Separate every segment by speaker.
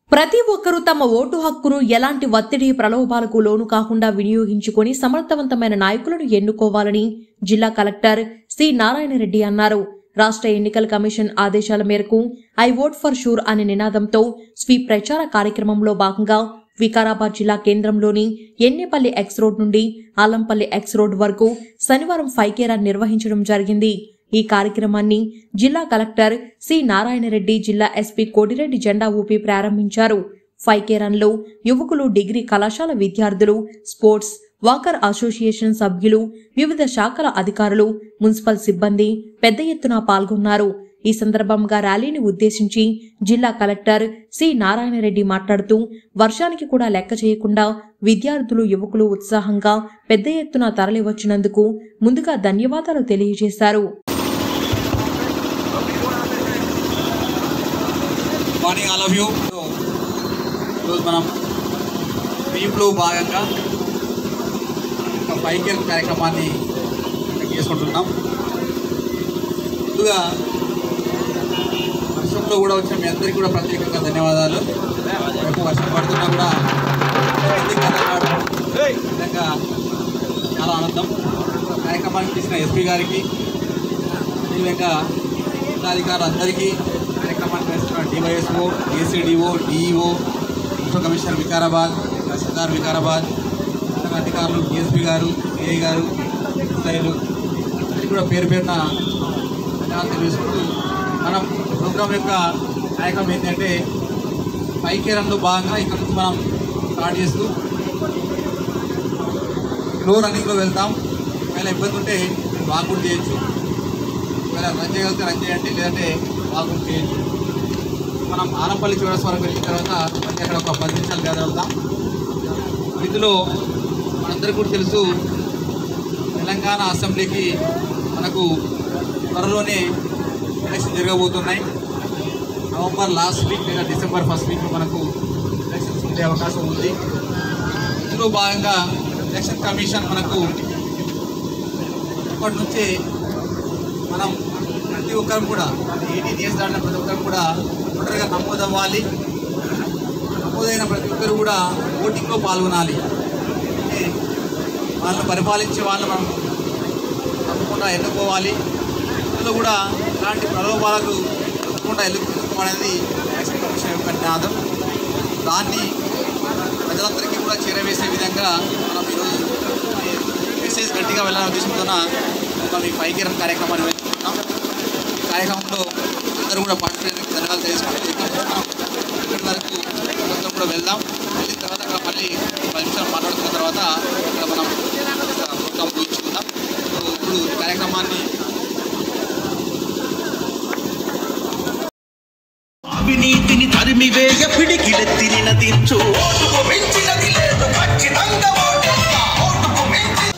Speaker 1: ప్రతి ఒక్కరూ తమ ఓటు హక్కును ఎలాంటి ఒత్తిడి ప్రలోభాలకు లోను కాకుండా వినియోగించుకొని సమర్థవంతమైన నాయకులను ఎన్నుకోవాలని జిల్లా కలెక్టర్ సి నారాయణరెడ్డి అన్నారు రాష్ట్ర ఎన్నికల కమిషన్ ఆదేశాల మేరకు ఐ ఓట్ ఫర్ షూర్ అనే నినాదంతో స్వీప్ ప్రచార కార్యక్రమంలో భాగంగా వికారాబాద్ జిల్లా కేంద్రంలోని ఎన్నేపల్లి ఎక్స్ రోడ్ నుండి ఆలంపల్లి ఎక్స్ రోడ్ వరకు శనివారం ఫైకేరా నిర్వహించడం జరిగింది ఈ కార్యక్రమాన్ని జిల్లా కలెక్టర్ సి నారాయణరెడ్డి జిల్లా ఎస్పీ కోటిరెడ్డి జెండా ఊపి ప్రారంభించారు ఫైకేరన్లో యువకులు డిగ్రీ కళాశాల విద్యార్థులు స్పోర్ట్స్ వాకర్ అసోసియేషన్ సభ్యులు వివిధ శాఖల అధికారులు మున్సిపల్ సిబ్బంది పెద్ద ఎత్తున పాల్గొన్నారు ఈ సందర్భంగా ర్యాలీని ఉద్దేశించి జిల్లా కలెక్టర్ సి నారాయణరెడ్డి మాట్లాడుతూ వర్షానికి కూడా లెక్క చేయకుండా విద్యార్థులు యువకులు ఉత్సాహంగా పెద్ద ఎత్తున తరలివచ్చినందుకు ముందుగా ధన్యవాదాలు తెలియజేశారు
Speaker 2: మార్నింగ్ ఆల్ ఆఫ్ యూ ఈరోజు మనం స్వీప్లో భాగంగా ఒక బైక్ కార్యక్రమాన్ని చేసుకుంటున్నాం ముందుగా వర్షంలో కూడా వచ్చిన మీ అందరికీ కూడా ప్రత్యేకంగా ధన్యవాదాలు రేపు వర్షం పడుతున్నా కూడా ఎందుకు కదలడం నిజంగా చాలా ఆనందం కార్యక్రమానికి తీసిన ఎస్పీ గారికి అదేవిధంగా అధికారులందరికీ కార్యక్రమాన్ని వేస్తున్న DYSO ACDO DEO municipal commissioner Vikarabad tahsildar Vikarabad ఇతర అధికారులు డిఎస్పీ గారు ఏఐ గారు ఎస్ఐలు అందరికీ కూడా పేరు పేరున ధన్యవాదాలు తెలియజేసుకుంటూ మనం ప్రోగ్రాం యొక్క కార్యక్రమం ఏంటంటే పైకేరంలో భాగంగా ఇక్కడ నుంచి మనం స్టార్ట్ చేస్తూ స్లో రన్నింగ్లో వెళ్తాం ఒకవేళ ఇబ్బంది ఉంటే వాక్ కూడా చేయొచ్చు ఒకవేళ రన్ చేయగలిగితే రన్ చేయండి లేదంటే వాక్ కూడా చేయొచ్చు మనం ఆనంపల్లి చివరస్ వరకు వెళ్ళిన తర్వాత మళ్ళీ అక్కడ ఒక పది నిమిషాలు గ్యాదర్ అవుతాం ఇందులో మనందరికీ కూడా తెలుసు తెలంగాణ అసెంబ్లీకి మనకు త్వరలోనే ఎలక్షన్ జరగబోతున్నాయి నవంబర్ లాస్ట్ వీక్ లేదా డిసెంబర్ ఫస్ట్ వీక్ మనకు ఎలక్షన్స్ ఉండే అవకాశం ఉంది ఇందులో భాగంగా ఎలక్షన్ కమిషన్ మనకు ఇప్పటి నుంచే మనం ప్రతి ఒక్కరం కూడా ఎయిటీన్ ఇయర్స్ దాటిన ప్రతి ఒక్కరు కూడా ఓటర్గా నమోదు అవ్వాలి నమోదైన ప్రతి ఒక్కరు కూడా ఓటింగ్లో పాల్గొనాలి అంటే వాళ్ళని పరిపాలించే వాళ్ళని మనం తప్పకుండా ఎన్నుకోవాలి ఇందులో కూడా ఇలాంటి ప్రలోభాలకు తప్పకుండా ఎన్నుకోవాలనేది ఎలక్షన్ కమిషన్ యొక్క నినాదం దాన్ని ప్రజలందరికీ కూడా చేరవేసే విధంగా మనం ఈరోజు ఈ మెసేజ్ గట్టిగా వెళ్ళాలని ఉద్దేశంతోన ఒక మీ పైకి రన్ కార్యక్రమాన్ని వెళ్తున్నాం ఈ కార్యక్రమంలో అందరూ కూడా పార్టిసిపేట్ జరగాలి తెలుసుకుంటూ ఇక్కడి వరకు మొత్తం కూడా వెళ్దాం వెళ్ళిన తర్వాత అక్కడ మళ్ళీ పది నిమిషాలు మాట్లాడుకున్న తర్వాత ఇక్కడ మనం ప్రోగ్రామ్ ఊహించుకుందాం సో ఇప్పుడు ఈ కార్యక్రమాన్ని
Speaker 3: అవినీతిని తరిమివేయ పిడికిలెత్తిని నదించు ఓటుకు మించినది లేదు ఖచ్చితంగా ఓటేస్తా ఓటుకు మించి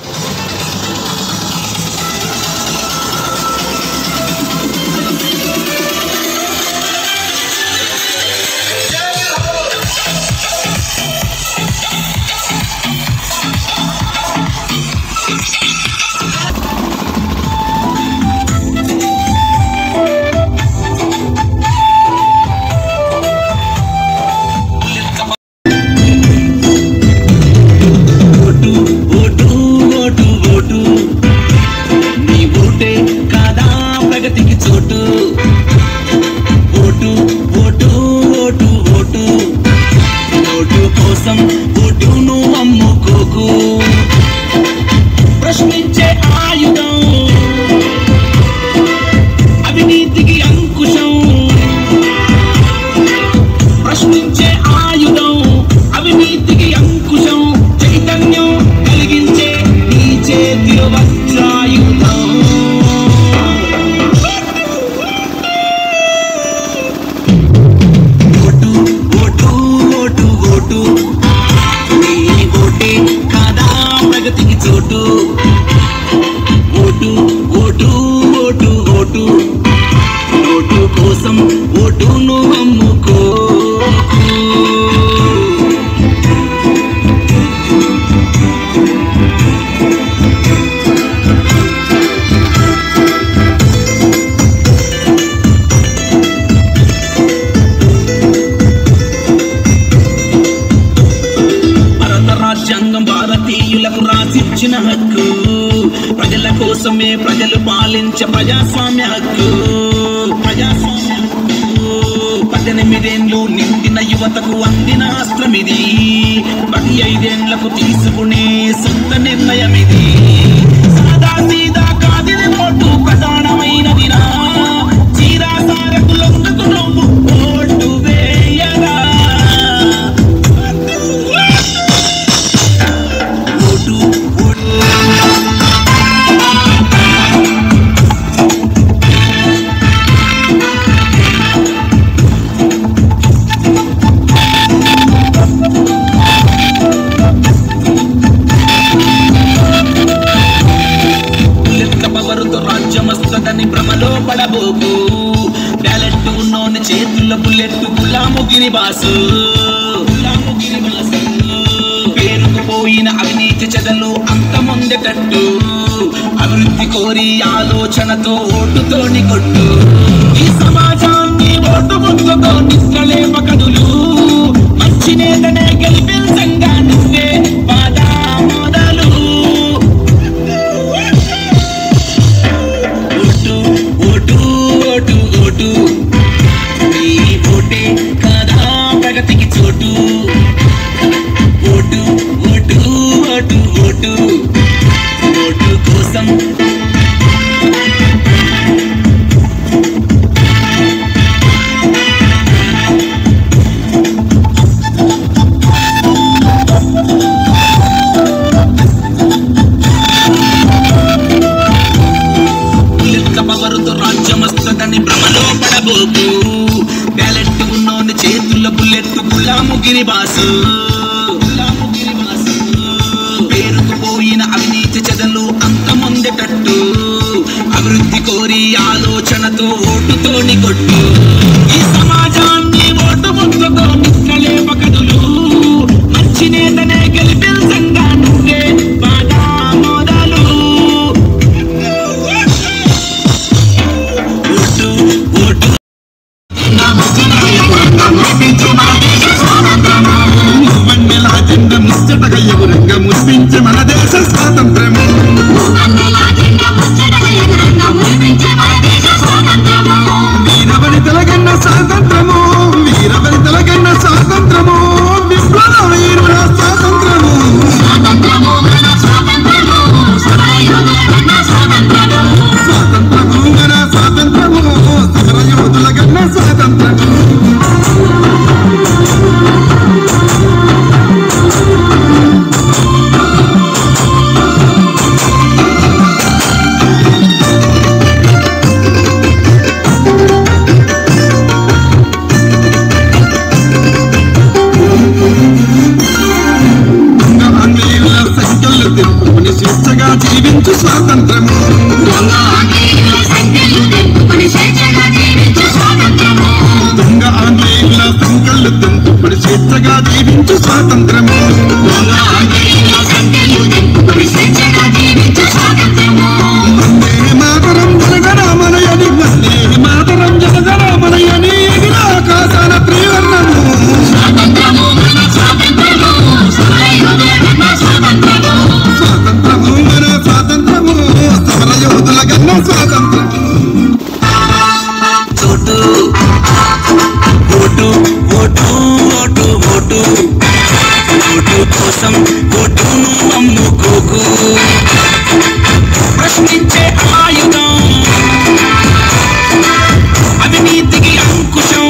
Speaker 3: ఓటు ఓటు ఓటు ఓటు నీ ఓటే కాదా ప్రగతికి చోటు vote vote vote vote vote కోసం ఓటును అమ్ముకోకు ప్రశ్నించే ఆయుధం అవినీతికి అంకుశం ప్రశ్నించే ఆయుధం అవినీతికి అంకుశం చైతన్యం కలిగించే నీ చేతిలో వజ్రాయుధం ఓటు ఓటు ఓటు ఓటు నీ ఓటే కాదా ప్రగతికి చోటు vote vote vote vote vote కోసం ఓటును అమ్ముకో కోసమే ప్రజలు పాలించే ప్రజాస్వామ్య హక్కు ప్రజాస్వామ్య హక్కు పద్దెనిమిదేండ్లు నిండిన యువతకు అందిన అస్త్రం ఇది పది ఐదేండ్లకు తీసుకునే సొంత నిర్ణయం ఇది సాదా సీదా కాదిది ఓటు ప్రధానమైనదిరా చీరా సారకు లొంగకు నువ్వు ఓటు వేయరా ఓటు ఓటు లెక్క పవరుతో రాజ్యమస్తదని భ్రమలో పడబోకు బ్యాలెట్ ఉన్నోని చేతుల్లో బుల్లెట్ గులాముగిరి బాసు గులాముగిరి బాసు పేరుకుపోయిన అవినీతి చెదలు అంతమొందేటట్టు అభివృద్ధి కోరి ఆలోచనతో ఓటుతోని కొట్టు ఈ సమాజాన్ని ఓటు ముద్దతో నిద్రలేప కదులు మంచి నేతనే గెలిపించంగా నువ్వే పాదా మొదలు ఓటు ఓటు ఓటు ఓటు నీ ఓటే కాదా ప్రగతికి చోటు vote vote vote vote vote కోసం లెక్క పవరుతో రాజ్యమస్తదని భ్రమలో పడబోకు బ్యాలెట్ ఉన్నోని చేతుల్లో బుల్లెట్ గులాముగిరి బాసు గులాముగిరి బాసు పేరుకుపోయిన అవినీతి చెదలు అంతమొందేటట్టు అభివృద్ధి కోరి ఆలోచనతో ఓటుతోని కొట్టు ఈ సమాజాన్ని ఓటు ముద్దతో నిక్కలేప కదులు మంచి నేతనే గెలిపించంగా నువ్వే బాగా మొదలు ఓటు ఓటు
Speaker 4: వన్నెల జెండ ముచ్చటగా ఎగురంగా ముద్రించే మన దేశ స్వాతంత్రము వీరవని తెలగన్న స్వాతంత్రము వీరవని తెలగన్న స్వాతంత్రము విప్లవ వీరుల స్వాతంత్రము స్వాతంత్రము మన స్వాతంత్రము సమర యోధుల గన్న స్వాతంత్రము ఆంగ్లేయుల సంఖ్యలు తెప్పుకుని స్వేచ్ఛగా జీవించు స్వాతంత్రము దొంగ ఆంగ్లేయుల సంఖ్యలు తెంపుకుని స్వేచ్ఛగా జీవించు స్వాతంత్రము వందే మాతరం జనగణమనయని వందే మాతరం జనగణమనయని ఎగిర ఆకాశాల త్రివర్ణము స్వాతంత్రము మన స్వాతంత్రము సమర యోధుల గన్న స్వాతంత్రము
Speaker 3: చోటు vote vote vote vote vote కోసం ఓటును అమ్ముకోకు ప్రశ్నించే ఆయుధం అవినీతికి అంకుశం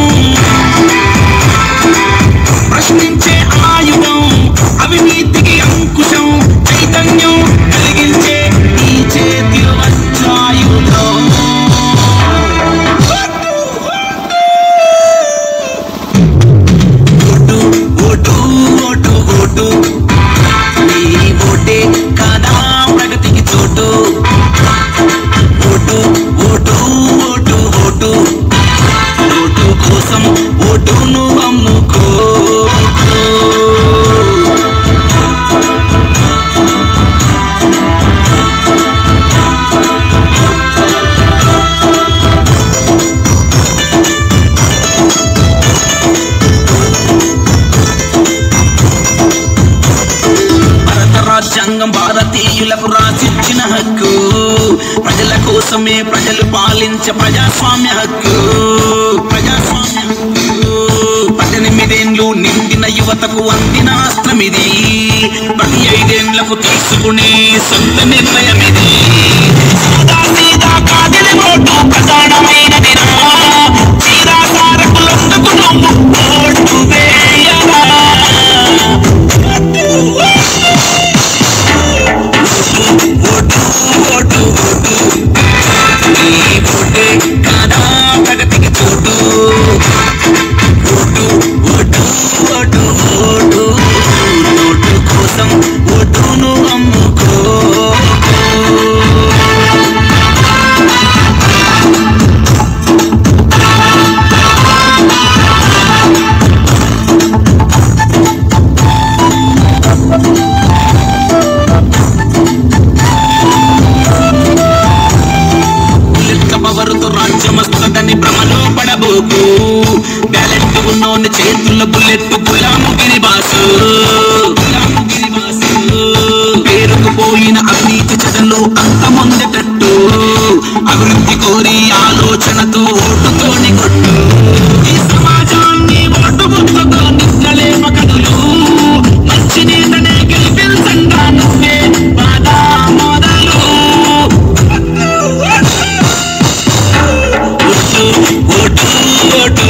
Speaker 3: ప్రశ్నించే ఆయుధం అవినీతికి అంకుశం చైతన్యం కలిగించే నీ చేతి వజ్రాయుధం ఓటు ఓటు ఓటు ఓటు నీ ఓటే కాదా ప్రగతికి చోటు ఓటు ప్రజల కోసమే ప్రజలు పాలించే ప్రజాస్వామ్య హక్కు ప్రజాస్వామ్య హక్కు పద్దెనిమిదేండ్లు నిండిన యువతకు అందిన అస్త్రం ఇది ప్రతి ఐదేండ్లకు తీసుకునే సొంత నిర్ణయం ఇది సాదా సీదా కాదని ఓటు ప్రధానమైనది చీరా సారకులందుకు నువ్వు ఓటు వేయరా ఓటు ఓటు ఓటు ఈ ఓటే కాదా ప్రగతికి చోటు vote vote vote vote vote కోసం ఓటును అమ్ముకో లెక్క పవరుతో రాజ్యం వస్తుందని భ్రమలో పడబోకు బ్యాలెట్ ఉన్నోని చేతుల్లో బుల్లెట్ గులాముగిరి బాసు గులాముగిరి బాసు పేరుకు పోయిన అవినీతి చెదలు అంతమొందేటట్టు అభివృద్ధి కోరి ఆలోచనతో ఓటుతోని కొట్టు ఈ సమాజాన్ని ఓటు ముద్దతో నిద్రలేమ కదులు మంచి నేతనే గెలిపించంగా నువ్వే బాధా మొదలు ఓటు ఓటు ఓటు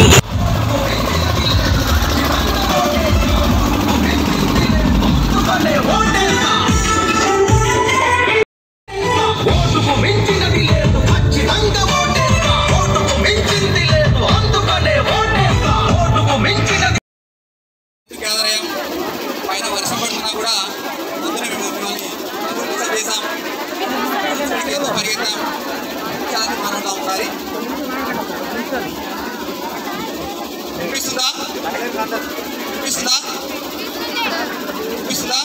Speaker 5: ఓటుకు మించినది లేదు ఖచ్చితంగా ఓటేస్తా ఓటుకు మించింది లేదు అందుకనే ఓటేస్తా ఓటుకు మించినది
Speaker 2: ఆదాయం పైన వర్షం పడుతున్నా కూడా పొద్దున మేము మిమ్మల్ని అభివృద్ధి చేశాం ఎంతో పరిగెత్తాం చాలా మాట్లాడతాం ఒకసారి వినిపిస్తుందా వినిపిస్తుందా వినిపిస్తుందా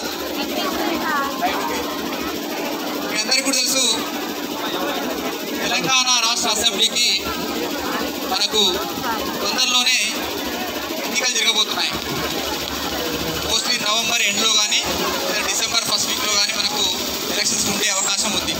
Speaker 2: మీ అందరికీ కూడా తెలుసు తెలంగాణ రాష్ట్ర అసెంబ్లీకి మనకు తొందరలోనే ఎన్నికలు జరగబోతున్నాయి మోస్ట్లీ నవంబర్ ఎండ్లో కానీ లేదా డిసెంబర్ ఫస్ట్ వీక్లో కానీ మనకు ఎలక్షన్స్ ఉండే అవకాశం ఉంది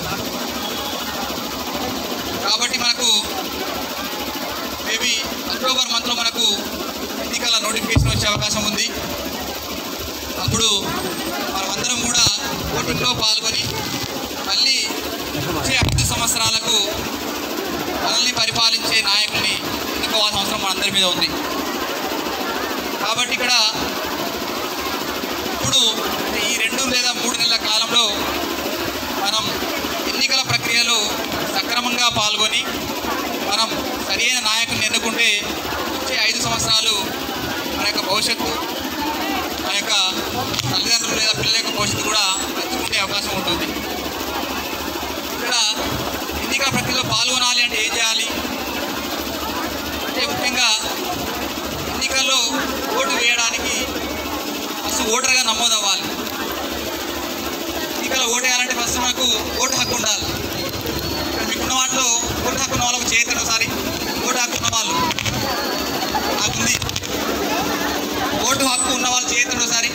Speaker 2: కాబట్టి మనకు మేబీ అక్టోబర్ మంత్లో మనకు ఎన్నికల నోటిఫికేషన్ వచ్చే అవకాశం ఉంది అప్పుడు మనమందరం కూడా ఓటింగ్లో పాల్గొని మళ్ళీ వచ్చే ఐదు సంవత్సరాలకు మనల్ని పరిపాలించే నాయకుల్ని ఎన్నుకోవాల్సిన అవసరం మనందరి మీద ఉంది కాబట్టి ఇక్కడ ఇప్పుడు ఈ రెండు లేదా మూడు నెలల కాలంలో మనం ఎన్నికల ప్రక్రియలో సక్రమంగా పాల్గొని మనం సరైన నాయకుని ఎన్నుకుంటే వచ్చే ఐదు సంవత్సరాలు మన యొక్క భవిష్యత్తు మన యొక్క తల్లిదండ్రులు లేదా పిల్లల యొక్క భవిష్యత్తు కూడా మంచుకుంటే అవకాశం ఉంటుంది ఇక్కడ ఎన్నికల ప్రక్రియలో పాల్గొనాలి అంటే ఏం చేయాలి అంటే ముఖ్యంగా ఎన్నికల్లో ఓటు వేయడానికి ఫస్ట్ ఓటర్గా నమోదు అవ్వాలి ఎన్నికల్లో ఓటు వేయాలంటే ఫస్ట్ మనకు ఓటు హక్కు ఉండాలి ఇక్కడ మీకున్న వాటిలో ఓటు హక్కు ఉన్న వాళ్ళకు చేయండి ఒకసారి ఓటు హక్కు ఉన్న వాళ్ళు నాకుంది ఓటు హక్కు ఉన్న వాళ్ళు చేయండి ఒకసారి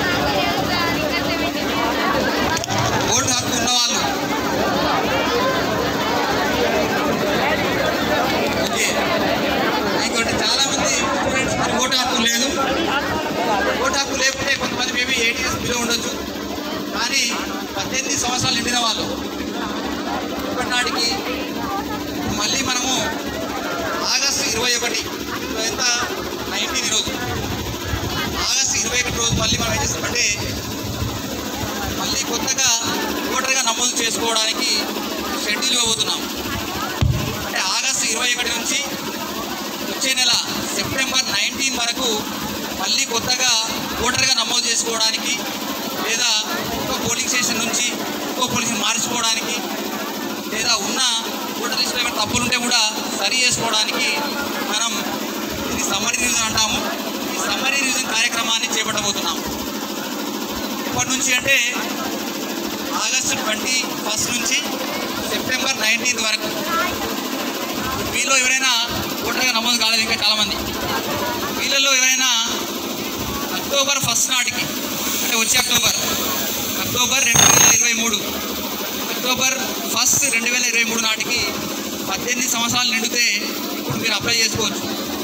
Speaker 2: ఓటు హక్కు ఉన్న వాళ్ళు ఓకే ఇంకోటి చాలా మంది స్టూడెంట్స్ మరి ఓటు హక్కు లేదు ఓటు హక్కు లేకుంటే కొంతమంది మేబీ ఎయిట్ ఇయర్స్ బిలో ఉండొచ్చు కానీ పద్దెనిమిది సంవత్సరాలు నిండిన వాళ్ళు ఇప్పటి నాటికి మళ్ళీ మనము ఆగస్టు ఇరవై ఒకటి ఇప్పుడు ఎంత నైన్టీన్ ఈరోజు ఆగస్టు ఇరవై ఒకటి రోజు మళ్ళీ మనం ఏం చేస్తామంటే మళ్ళీ కొత్తగా ఓటర్గా నమోదు చేసుకోవడానికి షెడ్యూల్ ఇవ్వబోతున్నాం అంటే ఆగస్టు ఇరవై ఒకటి నుంచి వచ్చే నెల సెప్టెంబర్ నైన్టీన్ వరకు మళ్ళీ కొత్తగా ఓటర్గా నమోదు చేసుకోవడానికి లేదా ఒక పోలింగ్ స్టేషన్ నుంచి ఇంకో పోలింగ్ మార్చుకోవడానికి లేదా ఉన్న ఓటర్ లిస్టులో ఏమైనా తప్పులు ఉంటే కూడా సరి చేసుకోవడానికి మనం ఇది సమ్మరీ రివిజన్ అంటాము ఈ సమ్మరీ రివిజన్ కార్యక్రమాన్ని చేపట్టబోతున్నాం ఇప్పటి నుంచి అంటే ఆగస్టు ట్వంటీ ఫస్ట్ నుంచి సెప్టెంబర్ నైన్టీన్త్ వరకు వీళ్ళు ఎవరైనా ఓటర్గా నమోదు కాలేదు ఇంకా చాలామంది వీళ్ళల్లో ఎవరైనా అక్టోబర్ ఫస్ట్ నాటికి అంటే వచ్చే అక్టోబర్ అక్టోబర్ రెండు వేల ఇరవై మూడు అక్టోబర్ అక్టోబర్ ఫస్ట్ రెండు వేల ఇరవై మూడు నాటికి పద్దెనిమిది సంవత్సరాలు నిండితే ఇప్పుడు మీరు అప్లై చేసుకోవచ్చు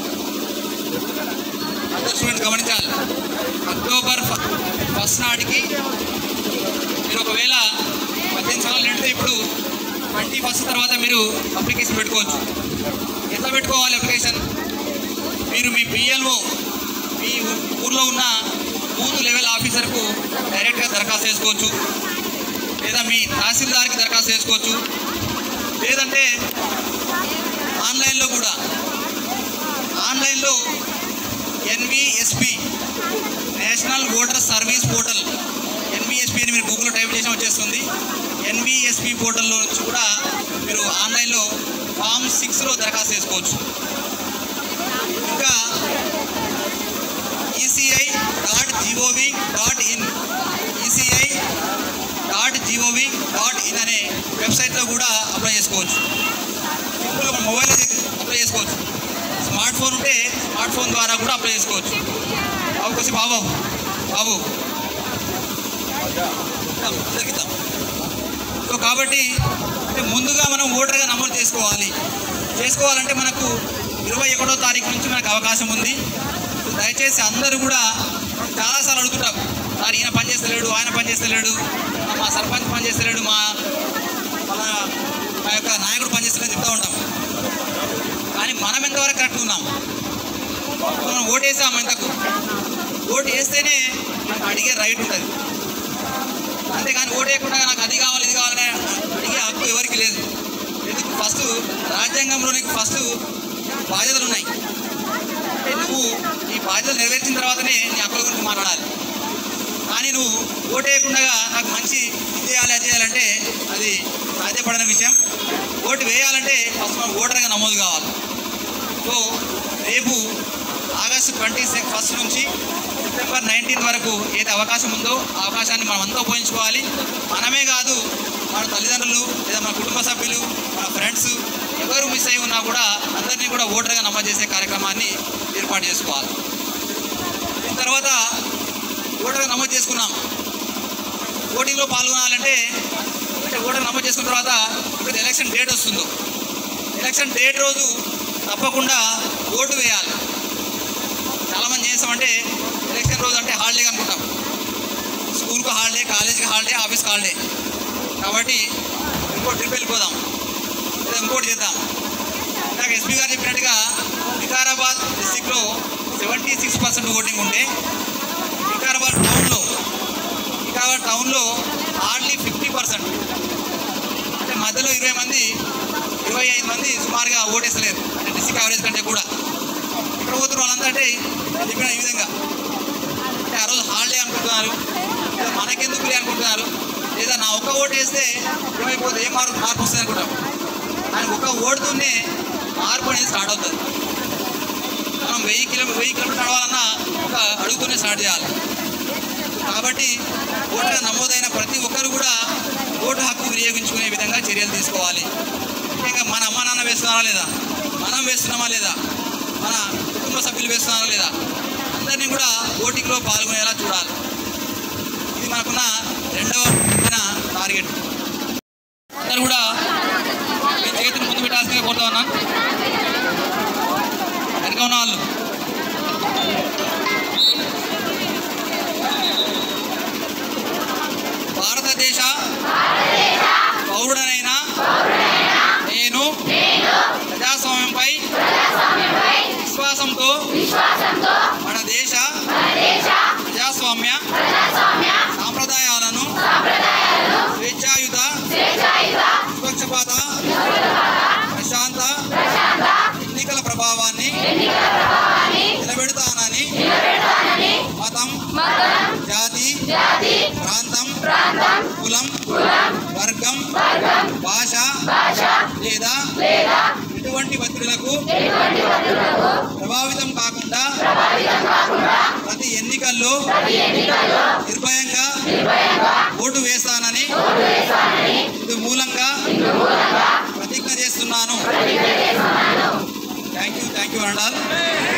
Speaker 2: అందరు స్టూడెంట్ గమనించాలి అక్టోబర్ ఫ- ఫస్ట్ నాటికి మీరు ఒకవేళ పద్దెనిమిది సంవత్సరాలు నిండితే ఇప్పుడు ట్వంటీ ఫస్ట్ తర్వాత మీరు అప్లికేషన్ పెట్టుకోవచ్చు ఎట్లా పెట్టుకోవాలి అప్లికేషన్ మీరు మీ పిఎల్ఓ మీ ఊ- ఊర్లో ఉన్న బూత్ లెవెల్ ఆఫీసర్కు డైరెక్ట్గా దరఖాస్తు చేసుకోవచ్చు లేదా మీ తహసీల్దార్కి దరఖాస్తు చేసుకోవచ్చు లేదంటే ఆన్లైన్లో కూడా ఆన్లైన్లో NVSP national voter service portal NVSP అని మీరు గూగుల్లో టైప్ చేసిన వచ్చేస్తుంది ఎన్విఎస్పి పోర్టల్లో నుంచి కూడా మీరు ఆన్లైన్లో ఫామ్ సిక్స్లో దరఖాస్తు చేసుకోవచ్చు ఇంకా ECI dot G O V dot in ECI dot G O V dot in అనే వెబ్సైట్లో కూడా అప్లై చేసుకోవచ్చు సింపుల్గా మన మొబైల్ అప్లై చేసుకోవచ్చు స్మార్ట్ ఫోన్ ఉంటే స్మార్ట్ ఫోన్ ద్వారా కూడా అప్లై చేసుకోవచ్చు బాబు కొద్ది బాబు బాబు ఇద్దాం, అందరికి ఇద్దాం. సో కాబట్టి అంటే ముందుగా మనం ఓటర్గా నమోదు చేసుకోవాలి చేసుకోవాలంటే మనకు ఇరవై ఒకటో తారీఖు నుంచి మనకు అవకాశం ఉంది సో దయచేసి అందరూ కూడా చాలాసార్లు అడుగుతుంటాం సార్ ఈయన పని చేస్తలేడు ఆయన పని చేస్తలేడు మా సర్పంచ్ పని చేస్తలేడు మా మన మా యొక్క నాయకుడు పని చేస్తలేడు చెప్తూ ఉంటాం కానీ మనం ఎంతవరకు కరెక్ట్ ఉన్నాం మనం ఓటేసాం ఎంతకు ఓటు వేస్తేనే మనకు అడిగే రైట్ ఉంటుంది అంతేగాని ఓటు వేయకుండా నాకు అది కావాలి ఇది కావాలని అడిగే హక్కు ఎవరికి లేదు ఎందుకు ఫస్ట్ రాజ్యాంగంలో నీకు ఫస్ట్ బాధ్యతలు ఉన్నాయి అంటే నువ్వు ఈ బాధ్యతలు నెరవేర్చిన తర్వాతనే నీ హక్కుల గురించి మాట్లాడాలి కానీ నువ్వు ఓటు వేయకుండా నాకు మంచి ఇది చేయాలి అది చేయాలంటే అది సాధ్యపడని విషయం ఓటు వేయాలంటే ఫస్ట్ మనం ఓటర్గా నమోదు కావాలి సో రేపు ఆగస్టు ట్వంటీ సిక్స్ ఫస్ట్ నుంచి సెప్టెంబర్ నైన్టీన్త్ వరకు ఏది అవకాశం ఉందో ఆ అవకాశాన్ని మనం అంతా ఉపయోగించుకోవాలి మనమే కాదు మన తల్లిదండ్రులు లేదా మన కుటుంబ సభ్యులు మన ఫ్రెండ్స్ ఎవరు మిస్ అయి ఉన్నా కూడా అందరినీ కూడా ఓటర్గా నమోదు చేసే కార్యక్రమాన్ని ఏర్పాటు చేసుకోవాలి దీని తర్వాత ఓటర్గా నమోదు చేసుకున్నాం ఓటింగ్లో పాల్గొనాలంటే అంటే ఓటర్ నమోదు చేసుకున్న తర్వాత ఇప్పుడు ఎలక్షన్ డేట్ వస్తుందో ఎలక్షన్ డేట్ రోజు తప్పకుండా ఓటు వేయాలి చాలామంది చేస్తామంటే ఎలక్షన్ రోజు అంటే హాలిడే అనుకుంటాం స్కూల్కి హాలిడే కాలేజీకి హాలిడే ఆఫీస్కి హాలిడే కాబట్టి ఇంకో ట్రిప్ వెళ్ళిపోదాం లేదా ఇంకోటి చేద్దాం నాకు ఎస్పీ గారు చెప్పినట్టుగా వికారాబాద్ డిస్టిక్లో సెవెంటీ సిక్స్ పర్సెంట్ ఓటింగ్ ఉంటే వికారాబాద్ టౌన్లో వికారాబాద్ టౌన్లో హార్డ్లీ ఫిఫ్టీ పర్సెంట్ అంటే మధ్యలో ఇరవై మంది ఇరవై ఐదు మంది సుమారుగా ఓటేసలేరు అంటే డిస్టిక్ యావరేజ్ కంటే కూడా ఇక్కడ పోతున్న వాళ్ళంతా అంటే నేను చెప్పిన ఈ విధంగా అంటే ఆ రోజు హాలిడే అనుకుంటున్నారు లేదా మనకెందుకులే అనుకుంటున్నారు లేదా నా ఒక్క ఓటు వేస్తే ఏమైపోతే ఏం మార్పు మార్పు వస్తుంది అనుకుంటాం కానీ ఒక ఓటుతోనే మార్పు అనేది స్టార్ట్ అవుతుంది మనం వెయ్యి కిలో వెయ్యి కిలోమీటర్ నడవాలన్నా ఒక అడుగుతోనే స్టార్ట్ చేయాలి కాబట్టి ఓటుగా నమోదైన ప్రతి ఒక్కరు కూడా ఓటు హక్కు వినియోగించుకునే విధంగా చర్యలు తీసుకోవాలి ముఖ్యంగా మన అమ్మ నాన్న వేస్తున్నారా లేదా మనం వేస్తున్నామా లేదా మన కుటుంబ సభ్యులు వేస్తున్నారా లేదా అందరినీ కూడా ఓటింగ్లో పాల్గొనేలా చూడాలి ఇది మనకున్న రెండవ ముఖ్యమైన టార్గెట్ అందరూ కూడా మీ చేతిని ముందు పెట్టాల్సిందిగా కోరుతా ఉన్నాను వెనక ఉన్న వాళ్ళు భారతదేశ పౌరుడనైన నేను ప్రజాస్వామ్యంపై విశ్వాసంతో మన దేశ ప్రజాస్వామ్య సాంప్రదాయాలను స్వేచ్ఛాయుత నిష్పక్షపాత ప్రశాంత ఎన్నికల ప్రభావాన్ని నిలబెడతానని మతం జాతి ప్రాంతం కులం వర్గం భాష లేదా ఎటువంటి ఒత్తిడులకు ప్రభావితం కాకుండా ప్రతి ఎన్నికల్లో నిర్భయంగా ఓటు వేస్తానని ఇది మూలంగా ప్రతిజ్ఞ చేస్తున్నాను థ్యాంక్ యూ థ్యాంక్ యూ అండాల్